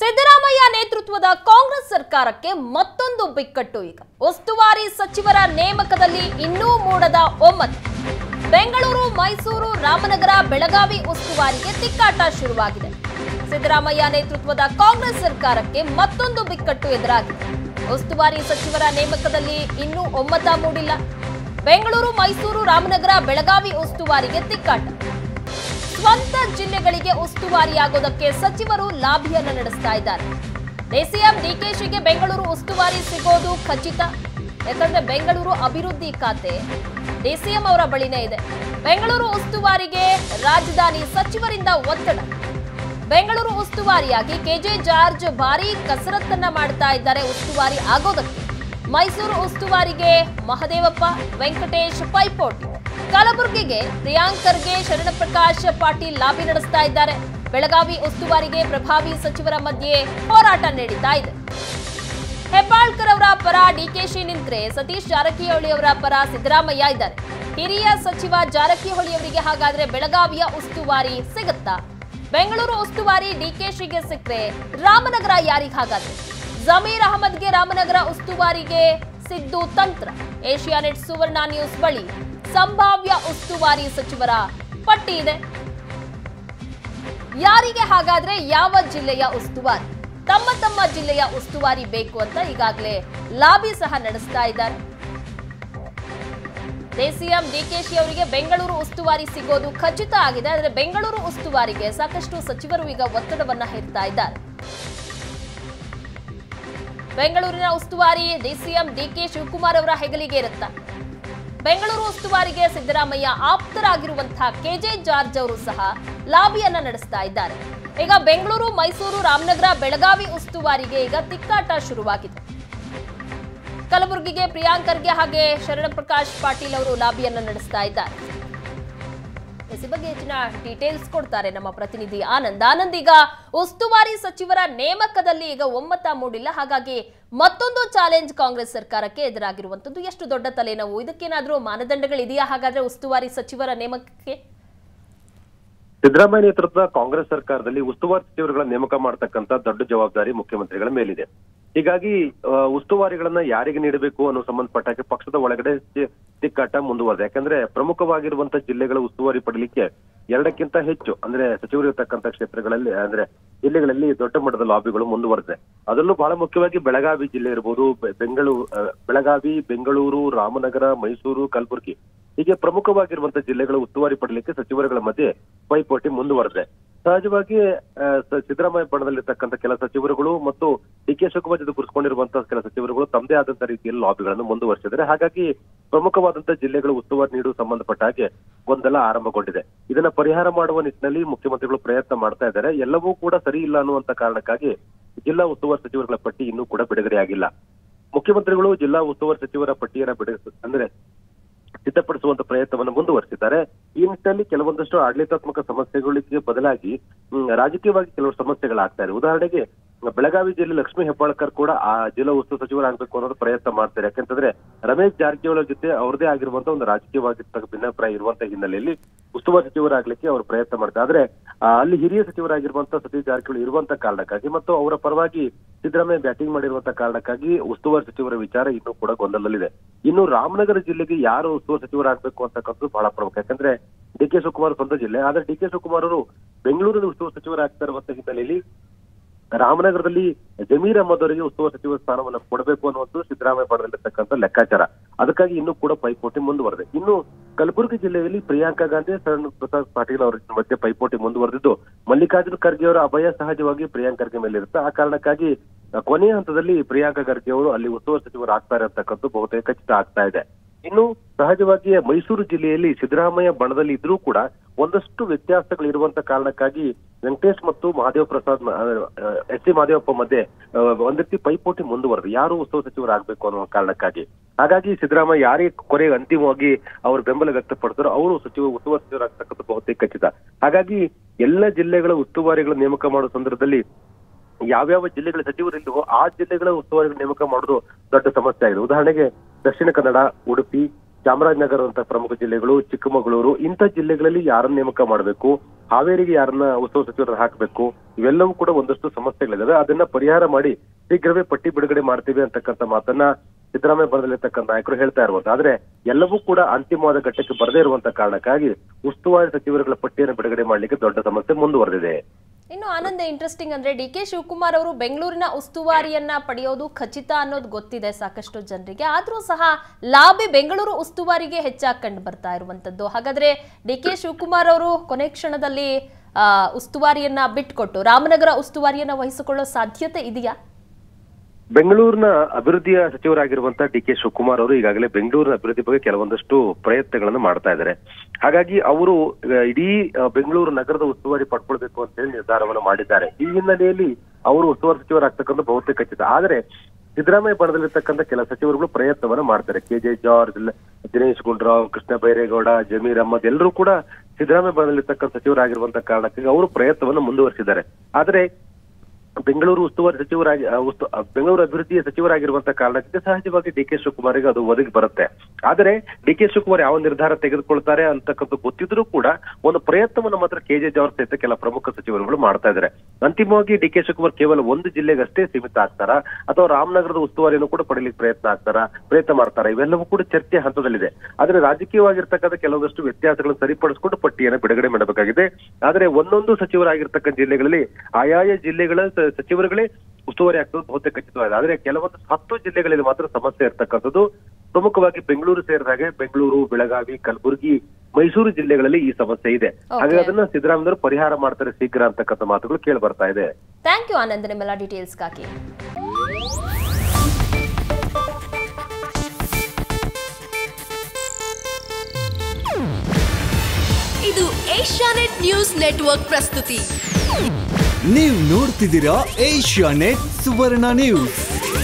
ಸಿದ್ದರಾಮಯ್ಯ ನೇತೃತ್ವದ ಕಾಂಗ್ರೆಸ್ ಸರ್ಕಾರಕ್ಕೆ ಮತ್ತೊಂದು ಬಿಕ್ಕಟ್ಟು ಈಗ ಉಸ್ತುವಾರಿ ಸಚಿವರ ನೇಮಕದಲ್ಲಿ ಇನ್ನೂ ಮೂಡದ ಒಮ್ಮತ ಬೆಂಗಳೂರು ಮೈಸೂರು ರಾಮನಗರ ಬೆಳಗಾವಿ ಉಸ್ತುವಾರಿಗೆ ತಿಕ್ಕಾಟ ಶುರುವಾಗಿದೆ ಸಿದ್ದರಾಮಯ್ಯ ನೇತೃತ್ವದ ಕಾಂಗ್ರೆಸ್ ಸರ್ಕಾರಕ್ಕೆ ಮತ್ತೊಂದು ಬಿಕ್ಕಟ್ಟು ಎದುರಾಗಿದೆ ಉಸ್ತುವಾರಿ ಸಚಿವರ ನೇಮಕದಲ್ಲಿ ಇನ್ನೂ ಒಮ್ಮತ ಮೂಡಿಲ್ಲ ಬೆಂಗಳೂರು ಮೈಸೂರು ರಾಮನಗರ ಬೆಳಗಾವಿ ಉಸ್ತುವಾರಿಗೆ ತಿಕ್ಕಾಟ ಸ್ವಂತ ಜಿಲ್ಲೆಗಳಿಗೆ ಉಸ್ತುವಾರಿಯಾಗೋದಕ್ಕೆ ಸಚಿವರು ಲಾಭಿಯನ್ನ ನಡೆಸ್ತಾ ಇದ್ದಾರೆ ಡಿಸಿಎಂ ಡಿಕೆಶಿಗೆ ಬೆಂಗಳೂರು ಉಸ್ತುವಾರಿ ಸಿಗೋದು ಖಚಿತ ಯಾಕಂದ್ರೆ ಬೆಂಗಳೂರು ಅಭಿವೃದ್ಧಿ ಖಾತೆ ಡಿಸಿಎಂ ಅವರ ಬಳಿನೇ ಇದೆ ಬೆಂಗಳೂರು ಉಸ್ತುವಾರಿಗೆ ರಾಜಧಾನಿ ಸಚಿವರಿಂದ ಒತ್ತಡ ಬೆಂಗಳೂರು ಉಸ್ತುವಾರಿಯಾಗಿ ಕೆಜೆ ಜಾರ್ಜ್ ಭಾರಿ ಕಸರತ್ತನ್ನ ಮಾಡ್ತಾ ಇದ್ದಾರೆ ಉಸ್ತುವಾರಿ ಆಗೋದಕ್ಕೆ ಮೈಸೂರು ಉಸ್ತುವಾರಿಗೆ ಮಹದೇವಪ್ಪ ವೆಂಕಟೇಶ್ ಪೈಪೋಟಿ ಕಲಬುರಗಿಗೆ ಪ್ರಿಯಾಂಕ್ ಖರ್ಗೆ ಶರಣಪ್ರಕಾಶ್ ಪಾಟೀಲ್ ಲಾಬಿ ನಡೆಸ್ತಾ ಇದ್ದಾರೆ ಬೆಳಗಾವಿ ಉಸ್ತುವಾರಿಗೆ ಪ್ರಭಾವಿ ಸಚಿವರ ಮಧ್ಯೆ ಹೋರಾಟ ನಡೀತಾ ಇದೆ ಹೆಬ್ಬಾಳ್ಕರ್ ಅವರ ಪರ ಡಿಕೆಶಿ ನಿಂತ್ರೆ ಸತೀಶ್ ಜಾರಕಿಹೊಳಿ ಅವರ ಪರ ಸಿದ್ದರಾಮಯ್ಯ ಇದ್ದಾರೆ ಹಿರಿಯ ಸಚಿವ ಜಾರಕಿಹೊಳಿ ಅವರಿಗೆ ಹಾಗಾದ್ರೆ ಬೆಳಗಾವಿಯ ಉಸ್ತುವಾರಿ ಸಿಗುತ್ತಾ ಬೆಂಗಳೂರು ಉಸ್ತುವಾರಿ ಡಿಕೆಶಿಗೆ ಸಿಕ್ಕರೆ ರಾಮನಗರ ಯಾರಿಗೆ ಹಾಗಾದ್ರೆ ಜಮೀರ್ ಅಹಮದ್ಗೆ ರಾಮನಗರ ಉಸ್ತುವಾರಿಗೆ ಸಿದ್ದು ತಂತ್ರ ಏಷ್ಯಾನೆಟ್ ಸುವರ್ಣ ನ್ಯೂಸ್ ಬಳಿ ಸಂಭಾವ್ಯ ಉಸ್ತುವಾರಿ ಸಚಿವರ ಪಟ್ಟಿ ಇದೆ ಯಾರಿಗೆ ಹಾಗಾದ್ರೆ ಯಾವ ಜಿಲ್ಲೆಯ ಉಸ್ತುವಾರಿ ತಮ್ಮ ತಮ್ಮ ಜಿಲ್ಲೆಯ ಉಸ್ತುವಾರಿ ಬೇಕು ಅಂತ ಈಗಾಗಲೇ ಲಾಬಿ ಸಹ ನಡೆಸ್ತಾ ಇದ್ದಾರೆ ಸಿಎಂ ಡಿಕೆಶಿ ಅವರಿಗೆ ಬೆಂಗಳೂರು ಉಸ್ತುವಾರಿ ಸಿಗೋದು ಖಚಿತ ಆಗಿದೆ ಆದರೆ ಬೆಂಗಳೂರು ಉಸ್ತುವಾರಿಗೆ ಸಾಕಷ್ಟು ಸಚಿವರು ಈಗ ಒತ್ತಡವನ್ನ ಹೇರ್ತಾ ಇದ್ದಾರೆ ಬೆಂಗಳೂರಿನ ಉಸ್ತುವಾರಿ ಡಿಸಿಎಂ ಡಿಕೆ ಶಿವಕುಮಾರ್ ಅವರ ಹೆಗಲಿಗೆ ಇರುತ್ತಾ ಬೆಂಗಳೂರು ಉಸ್ತುವಾರಿಗೆ ಸಿದ್ದರಾಮಯ್ಯ ಆಪ್ತರಾಗಿರುವಂತಹ ಕೆಜೆ ಜಾರ್ಜ್ ಅವರು ಸಹ ಲಾಬಿಯನ್ನ ನಡೆಸ್ತಾ ಇದ್ದಾರೆ ಈಗ ಬೆಂಗಳೂರು ಮೈಸೂರು ರಾಮನಗರ ಬೆಳಗಾವಿ ಉಸ್ತುವಾರಿಗೆ ಈಗ ತಿಕ್ಕಾಟ ಶುರುವಾಗಿದೆ ಕಲಬುರಗಿಗೆ ಪ್ರಿಯಾಂಕ್ ಖರ್ಗೆ ಹಾಗೆ ಶರಣಪ್ರಕಾಶ್ ಪಾಟೀಲ್ ಅವರು ಲಾಬಿಯನ್ನ ನಡೆಸ್ತಾ ಇದ್ದಾರೆ ಈ ಬಗ್ಗೆ ಹೆಚ್ಚಿನ ಡೀಟೇಲ್ಸ್ ಕೊಡ್ತಾರೆ ನಮ್ಮ ಪ್ರತಿನಿಧಿ ಆನಂದ್ ಆನಂದ್ ಈಗ ಉಸ್ತುವಾರಿ ಸಚಿವರ ನೇಮಕದಲ್ಲಿ ಈಗ ಒಮ್ಮತ ಮೂಡಿಲ್ಲ ಹಾಗಾಗಿ ಮತ್ತೊಂದು ಚಾಲೆಂಜ್ ಕಾಂಗ್ರೆಸ್ ಸರ್ಕಾರಕ್ಕೆ ಎದುರಾಗಿರುವಂತದ್ದು ಎಷ್ಟು ದೊಡ್ಡ ತಲೆನೋವು ಇದಕ್ಕೇನಾದ್ರೂ ಮಾನದಂಡಗಳಿದೆಯಾ ಹಾಗಾದ್ರೆ ಉಸ್ತುವಾರಿ ಸಚಿವರ ನೇಮಕಕ್ಕೆ ಸಿದ್ದರಾಮಯ್ಯ ನೇತೃತ್ವದ ಕಾಂಗ್ರೆಸ್ ಸರ್ಕಾರದಲ್ಲಿ ಉಸ್ತುವಾರಿ ಸಚಿವರುಗಳ ನೇಮಕ ಮಾಡತಕ್ಕಂತ ದೊಡ್ಡ ಜವಾಬ್ದಾರಿ ಮುಖ್ಯಮಂತ್ರಿಗಳ ಮೇಲಿದೆ ಹೀಗಾಗಿ ಆ, ಉಸ್ತುವಾರಿಗಳನ್ನ ಯಾರಿಗೆ ನೀಡಬೇಕು ಅನ್ನೋ ಸಂಬಂಧಪಟ್ಟಾಗೆ ಪಕ್ಷದ ಒಳಗಡೆ ಚಿ- ತಿಕ್ಕಾಟ ಮುಂದುವರೆದ ಯಾಕಂದ್ರೆ ಪ್ರಮುಖವಾಗಿರುವಂತ ಜಿಲ್ಲೆಗಳ ಉಸ್ತುವಾರಿ ಪಡಲಿಕ್ಕೆ ಎರಡಕ್ಕಿಂತ ಹೆಚ್ಚು ಅಂದ್ರೆ ಸಚಿವರು ಇರತಕ್ಕಂತ ಕ್ಷೇತ್ರಗಳಲ್ಲಿ ಅಂದ್ರೆ ಜಿಲ್ಲೆಗಳಲ್ಲಿ ದೊಡ್ಡ ಮಟ್ಟದ ಲಾಬಿಗಳು ಮುಂದುವರೆದಿದೆ ಅದರಲ್ಲೂ ಬಹಳ ಮುಖ್ಯವಾಗಿ ಬೆಳಗಾವಿ ಜಿಲ್ಲೆ ಇರ್ಬೋದು ಬೆ- ಬೆಂಗಳೂರು ಆ, ಬೆಳಗಾವಿ ಬೆಂಗಳೂರು ರಾಮನಗರ ಮೈಸೂರು ಕಲಬುರಗಿ ಹೀಗೆ ಪ್ರಮುಖವಾಗಿರುವಂತಹ ಜಿಲ್ಲೆಗಳ ಉಸ್ತುವಾರಿ ಪಡಲಿಕ್ಕೆ ಸಚಿವರುಗಳ ಮಧ್ಯೆ ಪೈಪೋಟಿ ಮುಂದುವರೆದಿದೆ ಸಹಜವಾಗಿ ಆ, ಸ- ಸಿದ್ದರಾಮಯ್ಯ ಬಣದಲ್ಲಿರ್ತಕ್ಕಂಥ ಕೆಲ ಸಚಿವರುಗಳು ಮತ್ತು ಡಿ ಕೆ ಶಿವಕುಮಾರ್ ಜೊತೆ ಕುರಿಸ್ಕೊಂಡಿರುವಂತಹ ಕೆಲ ಸಚಿವರುಗಳು ತಮ್ಮದೇ ಆದಂತಹ ರೀತಿಯಲ್ಲಿ ಲಾಬಿಗಳನ್ನು ಮುಂದುವರಿಸಿದ್ದಾರೆ ಹಾಗಾಗಿ ಪ್ರಮುಖವಾದಂತಹ ಜಿಲ್ಲೆಗಳು ಉಸ್ತುವಾರಿ ನೀಡುವ ಸಂಬಂಧಪಟ್ಟ ಹಾಗೆ ಗೊಂದಲ ಆರಂಭಗೊಂಡಿದೆ ಇದನ್ನ ಪರಿಹಾರ ಮಾಡುವ ನಿಟ್ಟಿನಲ್ಲಿ ಮುಖ್ಯಮಂತ್ರಿಗಳು ಪ್ರಯತ್ನ ಮಾಡ್ತಾ ಇದ್ದಾರೆ ಎಲ್ಲವೂ ಕೂಡ ಸರಿ ಇಲ್ಲ ಅನ್ನುವಂತ ಕಾರಣಕ್ಕಾಗಿ ಜಿಲ್ಲಾ ಉಸ್ತುವಾರಿ ಸಚಿವರುಗಳ ಪಟ್ಟಿ ಇನ್ನೂ ಕೂಡ ಬಿಡುಗಡೆಯಾಗಿಲ್ಲ ಮುಖ್ಯಮಂತ್ರಿಗಳು ಜಿಲ್ಲಾ ಉಸ್ತುವಾರಿ ಸಚಿವರ ಪಟ್ಟಿಯನ್ನ ಬಿಡುಗ ಅಂದ್ರೆ ಸಿದ್ಧಪಡಿಸುವಂತ ಪ್ರಯತ್ನವನ್ನು ಮುಂದುವರಿಸಿದ್ದಾರೆ ಈ ನಿಟ್ಟಿನಲ್ಲಿ ಕೆಲವೊಂದಷ್ಟು ಆಡಳಿತಾತ್ಮಕ ಸಮಸ್ಯೆಗಳಿಗೆ ಬದಲಾಗಿ ಹ್ಮ್, ರಾಜಕೀಯವಾಗಿ ಕೆಲವು ಸಮಸ್ಯೆಗಳಾಗ್ತಾ ಇದೆ ಉದಾಹರಣೆಗೆ ಬೆಳಗಾವಿ ಜಿಲ್ಲೆ ಲಕ್ಷ್ಮೀ ಹೆಬ್ಬಾಳ್ಕರ್ ಕೂಡ ಆ ಜಿಲ್ಲಾ ಉಸ್ತುವಾರಿ ಸಚಿವರಾಗಬೇಕು ಅನ್ನೋದು ಪ್ರಯತ್ನ ಮಾಡ್ತಾರೆ ಯಾಕಂತಂದ್ರೆ ರಮೇಶ್ ಜಾರಕಿಹೊಳಿ ಜೊತೆ ಅವ್ರದೇ ಆಗಿರುವಂತ ಒಂದು ರಾಜಕೀಯವಾಗಿರ್ತಕ್ಕ ಭಿನ್ನಾಭಿಪ್ರಾಯ ಇರುವಂತ ಹಿನ್ನೆಲೆಯಲ್ಲಿ ಉಸ್ತುವಾರಿ ಸಚಿವರಾಗ್ಲಿಕ್ಕೆ ಅವರು ಪ್ರಯತ್ನ ಮಾಡ್ತಾರೆ ಆದ್ರೆ ಆ, ಅಲ್ಲಿ ಹಿರಿಯ ಸಚಿವರಾಗಿರುವಂತ ಸತೀಶ್ ಜಾರಕಿಹೊಳಿ ಇರುವಂತ ಕಾರಣಕ್ಕಾಗಿ ಮತ್ತು ಅವರ ಪರವಾಗಿ ಸಿದ್ದರಾಮಯ್ಯ ಬ್ಯಾಟಿಂಗ್ ಮಾಡಿರುವಂತ ಕಾರಣಕ್ಕಾಗಿ ಉಸ್ತುವಾರಿ ಸಚಿವರ ವಿಚಾರ ಇನ್ನೂ ಕೂಡ ಗೊಂದಲದಲ್ಲಿದೆ ಇನ್ನು ರಾಮನಗರ ಜಿಲ್ಲೆಗೆ ಯಾರು ಉಸ್ತುವಾರಿ ಸಚಿವರಾಗಬೇಕು ಅಂತಕ್ಕಂಥದ್ದು ಬಹಳ ಪ್ರಮುಖ ಯಾಕಂದ್ರೆ ಡಿ ಕೆ ಶಿವಕುಮಾರ್ ಸ್ವಂತ ಜಿಲ್ಲೆ ಆದ್ರೆ ಡಿ ಕೆ ಶಿವಕುಮಾರ್ ಅವರು ಬೆಂಗಳೂರಿನ ಉಸ್ತುವಾರಿ ಸಚಿವರಾಗ್ತಾ ಇರುವಂತ ಹಿನ್ನೆಲೆಯಲ್ಲಿ ರಾಮನಗರದಲ್ಲಿ ಜಮೀರ್ ಅಹಮದ್ ಅವರಿಗೆ ಉಸ್ತುವಾರಿ ಸಚಿವ ಸ್ಥಾನವನ್ನು ಕೊಡಬೇಕು ಅನ್ನುವಂಥದ್ದು ಸಿದ್ದರಾಮಯ್ಯ ಬಣದಲ್ಲಿರ್ತಕ್ಕಂಥ ಲೆಕ್ಕಾಚಾರ ಅದಕ್ಕಾಗಿ ಇನ್ನೂ ಕೂಡ ಪೈಪೋಟಿ ಮುಂದುವರೆದೆ ಇನ್ನು ಕಲಬುರಗಿ ಜಿಲ್ಲೆಯಲ್ಲಿ ಪ್ರಿಯಾಂಕಾ ಗಾಂಧಿ ಶರಣ್ ಪ್ರಸಾದ್ ಪಾಟೀಲ್ ಅವರ ಮಧ್ಯೆ ಪೈಪೋಟಿ ಮುಂದುವರೆದಿದ್ದು ಮಲ್ಲಿಕಾರ್ಜುನ ಖರ್ಗೆ ಅವರ ಅಭಯ ಸಹಜವಾಗಿ ಪ್ರಿಯಾಂಕ್ ಖರ್ಗೆ ಮೇಲೆ ಇರುತ್ತೆ ಆ ಕಾರಣಕ್ಕಾಗಿ ಆ, ಕೊನೆಯ ಹಂತದಲ್ಲಿ ಪ್ರಿಯಾಂಕಾ ಖರ್ಗೆ ಅವರು ಅಲ್ಲಿ ಉಸ್ತುವಾರಿ ಸಚಿವರು ಆಗ್ತಾರೆ ಅಂತಕ್ಕಂಥದ್ದು ಬಹುತೇಕ ಖಚಿತ ಆಗ್ತಾ ಇದೆ ಇನ್ನು ಸಹಜವಾಗಿ ಮೈಸೂರು ಜಿಲ್ಲೆಯಲ್ಲಿ ಸಿದ್ದರಾಮಯ್ಯ ಬಣದಲ್ಲಿ ಇದ್ರೂ ಕೂಡ ಒಂದಷ್ಟು ವ್ಯತ್ಯಾಸಗಳು ಇರುವಂತ ಕಾರಣಕ್ಕಾಗಿ ವೆಂಕಟೇಶ್ ಮತ್ತು ಮಹಾದೇವ ಪ್ರಸಾದ್ ಎಸ್ ಸಿ ಮಹಾದೇವಪ್ಪ ಮಧ್ಯೆ ಆ, ಒಂದ್ ರೀತಿ ಪೈಪೋಟಿ ಮುಂದುವರೆದು ಯಾರು ಉಸ್ತುವಾರಿ ಸಚಿವರಾಗಬೇಕು ಅನ್ನೋ ಕಾರಣಕ್ಕಾಗಿ ಹಾಗಾಗಿ ಸಿದ್ದರಾಮಯ್ಯ ಯಾರಿಗೆ ಕೊನೆಗೆ ಅಂತಿಮವಾಗಿ ಅವ್ರ ಬೆಂಬಲ ವ್ಯಕ್ತಪಡ್ತಾರೋ ಅವರು ಸಚಿವ ಉಸ್ತುವಾರಿ ಸಚಿವರಾಗ್ತಕ್ಕಂಥ ಬಹುತೇಕ ಖಚಿತ ಹಾಗಾಗಿ ಎಲ್ಲ ಜಿಲ್ಲೆಗಳ ಉಸ್ತುವಾರಿಗಳ ನೇಮಕ ಮಾಡುವ ಸಂದರ್ಭದಲ್ಲಿ ಯಾವ್ಯಾವ ಜಿಲ್ಲೆಗಳ ಸಚಿವರಿಲ್ಲವೋ ಆ ಜಿಲ್ಲೆಗಳ ಉಸ್ತುವಾರಿ ನೇಮಕ ಮಾಡೋದು ದೊಡ್ಡ ಸಮಸ್ಯೆ ಆಗಿದೆ ಉದಾಹರಣೆಗೆ ದಕ್ಷಿಣ ಕನ್ನಡ ಉಡುಪಿ ಚಾಮರಾಜನಗರ ಅಂತ ಪ್ರಮುಖ ಜಿಲ್ಲೆಗಳು ಚಿಕ್ಕಮಗಳೂರು ಇಂಥ ಜಿಲ್ಲೆಗಳಲ್ಲಿ ಯಾರನ್ನ ನೇಮಕ ಮಾಡಬೇಕು ಹಾವೇರಿಗೆ ಯಾರನ್ನ ಉತ್ಸವ ಸಚಿವರನ್ನ ಹಾಕಬೇಕು ಇವೆಲ್ಲವೂ ಕೂಡ ಒಂದಷ್ಟು ಸಮಸ್ಯೆಗಳಿದಾವೆ ಅದನ್ನ ಪರಿಹಾರ ಮಾಡಿ ಶೀಘ್ರವೇ ಪಟ್ಟಿ ಬಿಡುಗಡೆ ಮಾಡ್ತೀವಿ ಅಂತಕ್ಕಂಥ ಮಾತನ್ನ ಸಿದ್ದರಾಮಯ್ಯ ಬರದಲ್ಲಿರ್ತಕ್ಕಂಥ ನಾಯಕರು ಹೇಳ್ತಾ ಇರುವಂತ ಆದ್ರೆ ಎಲ್ಲವೂ ಕೂಡ ಅಂತಿಮವಾದ ಘಟ್ಟಕ್ಕೆ ಬರದೇ ಇರುವಂತ ಕಾರಣಕ್ಕಾಗಿ ಉಸ್ತುವಾರಿ ಸಚಿವರುಗಳ ಪಟ್ಟಿಯನ್ನು ಬಿಡುಗಡೆ ಮಾಡ್ಲಿಕ್ಕೆ ದೊಡ್ಡ ಸಮಸ್ಯೆ ಮುಂದುವರೆದಿದೆ ಇನ್ನು ಆನಂದ ಇಂಟ್ರೆಸ್ಟಿಂಗ್ ಅಂದ್ರೆ ಡಿ ಕೆ ಶಿವಕುಮಾರ್ ಅವರು ಬೆಂಗಳೂರಿನ ಉಸ್ತುವಾರಿಯನ್ನ ಪಡೆಯೋದು ಖಚಿತ ಅನ್ನೋದು ಗೊತ್ತಿದೆ ಸಾಕಷ್ಟು ಜನರಿಗೆ ಆದ್ರೂ ಸಹ ಲಾಬಿ ಬೆಂಗಳೂರು ಉಸ್ತುವಾರಿಗೆ ಹೆಚ್ಚಾಗಿ ಕಂಡು ಬರ್ತಾ ಇರುವಂತದ್ದು ಹಾಗಾದ್ರೆ ಡಿ ಕೆ ಶಿವಕುಮಾರ್ ಅವರು ಕೊನೆ ಕ್ಷಣದಲ್ಲಿ ಆ, ಉಸ್ತುವಾರಿಯನ್ನ ಬಿಟ್ಕೊಟ್ಟು ರಾಮನಗರ ಉಸ್ತುವಾರಿಯನ್ನ ವಹಿಸಿಕೊಳ್ಳೋ ಸಾಧ್ಯತೆ ಇದೆಯಾ ಬೆಂಗಳೂರಿನ ಅಭಿವೃದ್ಧಿಯ ಸಚಿವರಾಗಿರುವಂತ ಡಿ ಕೆ ಶಿವಕುಮಾರ್ ಅವರು ಈಗಾಗಲೇ ಬೆಂಗಳೂರಿನ ಅಭಿವೃದ್ಧಿ ಬಗ್ಗೆ ಕೆಲವೊಂದಷ್ಟು ಪ್ರಯತ್ನಗಳನ್ನು ಮಾಡ್ತಾ ಇದ್ದಾರೆ ಹಾಗಾಗಿ ಅವರು ಆ, ಇಡೀ ಆ, ಬೆಂಗಳೂರು ನಗರದ ಉಸ್ತುವಾರಿ ಪಡ್ಕೊಳ್ಬೇಕು ಅಂತ ಹೇಳಿ ನಿರ್ಧಾರವನ್ನು ಮಾಡಿದ್ದಾರೆ ಈ ಹಿನ್ನೆಲೆಯಲ್ಲಿ ಅವರು ಉಸ್ತುವಾರಿ ಸಚಿವರಾಗ್ತಕ್ಕಂಥ ಬಹುತೇಕ ಖಚಿತ ಆದ್ರೆ ಸಿದ್ದರಾಮಯ್ಯ ಬಣದಲ್ಲಿರ್ತಕ್ಕಂಥ ಕೆಲ ಸಚಿವರುಗಳು ಪ್ರಯತ್ನವನ್ನ ಮಾಡ್ತಾರೆ ಕೆ ಜೆ ಜಾರ್ಜ್ ಲ- ದಿನೇಶ್ ಗುಂಡೂರಾವ್ ಕೃಷ್ಣ ಬೈರೇಗೌಡ ಜಮೀರ್ ಅಹಮದ್ ಎಲ್ಲರೂ ಕೂಡ ಸಿದ್ದರಾಮಯ್ಯ ಬಣದಲ್ಲಿರ್ತಕ್ಕಂಥ ಸಚಿವರಾಗಿರುವಂತ ಕಾರಣಕ್ಕಾಗಿ ಅವರು ಪ್ರಯತ್ನವನ್ನು ಮುಂದುವರಿಸಿದ್ದಾರೆ ಆದ್ರೆ ಬೆಂಗಳೂರು ಉಸ್ತುವಾರಿ ಸಚಿವರಾಗಿ ಆ, ಉಸ್ತು ಆ, ಬೆಂಗಳೂರು ಅಭಿವೃದ್ಧಿಯ ಸಚಿವರಾಗಿರುವಂತ ಕಾರಣಕ್ಕೆ ಸಹಜವಾಗಿ ಡಿ ಕೆ ಶಿವಕುಮಾರ್ಗೆ ಅದು ಒದಗಿ ಬರುತ್ತೆ ಆದರೆ ಡಿ ಕೆ ಶಿವಕುಮಾರ್ ಯಾವ ನಿರ್ಧಾರ ತೆಗೆದುಕೊಳ್ತಾರೆ ಅಂತಕ್ಕಂಥ ಗೊತ್ತಿದ್ರೂ ಕೂಡ ಒಂದು ಪ್ರಯತ್ನವನ್ನು ಮಾತ್ರ ಕೆ ಜೆ ಜಾರ್ಜ್ ಸಹಿತ ಕೆಲ ಪ್ರಮುಖ ಸಚಿವರುಗಳು ಮಾಡ್ತಾ ಇದ್ದಾರೆ ಅಂತಿಮವಾಗಿ ಡಿ ಕೆ ಶಿವಕುಮಾರ್ ಕೇವಲ ಒಂದು ಜಿಲ್ಲೆಗಷ್ಟೇ ಸೀಮಿತ ಆಗ್ತಾರಾ ಅಥವಾ ರಾಮನಗರದ ಉಸ್ತುವಾರಿಯನ್ನು ಕೂಡ ಪಡೆಯಲಿಕ್ಕೆ ಪ್ರಯತ್ನ ಆಗ್ತಾರಾ ಪ್ರಯತ್ನ ಮಾಡ್ತಾರಾ ಇವೆಲ್ಲವೂ ಕೂಡ ಚರ್ಚೆ ಹಂತದಲ್ಲಿದೆ ಆದ್ರೆ ರಾಜಕೀಯವಾಗಿರ್ತಕ್ಕಂಥ ಕೆಲವೊಂದಷ್ಟು ವ್ಯತ್ಯಾಸಗಳನ್ನು ಸರಿಪಡಿಸಿಕೊಂಡು ಪಟ್ಟಿಯನ್ನು ಬಿಡುಗಡೆ ಮಾಡಬೇಕಾಗಿದೆ ಆದ್ರೆ ಒಂದೊಂದು ಸಚಿವರಾಗಿರ್ತಕ್ಕಂಥ ಜಿಲ್ಲೆಗಳಲ್ಲಿ ಆಯಾಯ ಜಿಲ್ಲೆಗಳ ಸ- ಸಚಿವರುಗಳೇ ಉಸ್ತುವಾರಿ ಆಗ್ತದೆ ಬಹುತೇಕ ಖಚಿತವಾಗಿದೆ ಆದ್ರೆ ಕೆಲವೊಂದು ಹತ್ತು ಜಿಲ್ಲೆಗಳಲ್ಲಿ ಮಾತ್ರ ಸಮಸ್ಯೆ ಇರ್ತಕ್ಕಂಥದ್ದು ಪ್ರಮುಖವಾಗಿ ಬೆಂಗಳೂರು ಸೇರಿದಾಗೆ ಬೆಂಗಳೂರು ಬೆಳಗಾವಿ ಕಲಬುರಗಿ ಮೈಸೂರು ಜಿಲ್ಲೆಗಳಲ್ಲಿ ಈ ಸಮಸ್ಯೆ ಇದೆ ಹಾಗಾಗಿ ಅದನ್ನ ಸಿದ್ದರಾಮಯ್ಯವರು ಪರಿಹಾರ ಮಾಡ್ತಾರೆ ಶೀಘ್ರ ಅಂತಕ್ಕಂಥ ಮಾತುಗಳು ಕೇಳಿ ಬರ್ತಾ ಇದೆ ಥ್ಯಾಂಕ್ ಯು ಆನಂದ್ ನಿಮ್ಮೆಲ್ಲ ಡೀಟೇಲ್ಸ್ಗಾಗಿ ಇದು ಏಷ್ಯಾನೆಟ್ ನ್ಯೂಸ್ ನೆಟ್ವರ್ಕ್ ಪ್ರಸ್ತುತಿ ನೀವು ನೋಡ್ತಿದ್ದೀರಾ ಏಷ್ಯಾ ನೆಟ್ ಸುವರ್ಣ ನ್ಯೂಸ್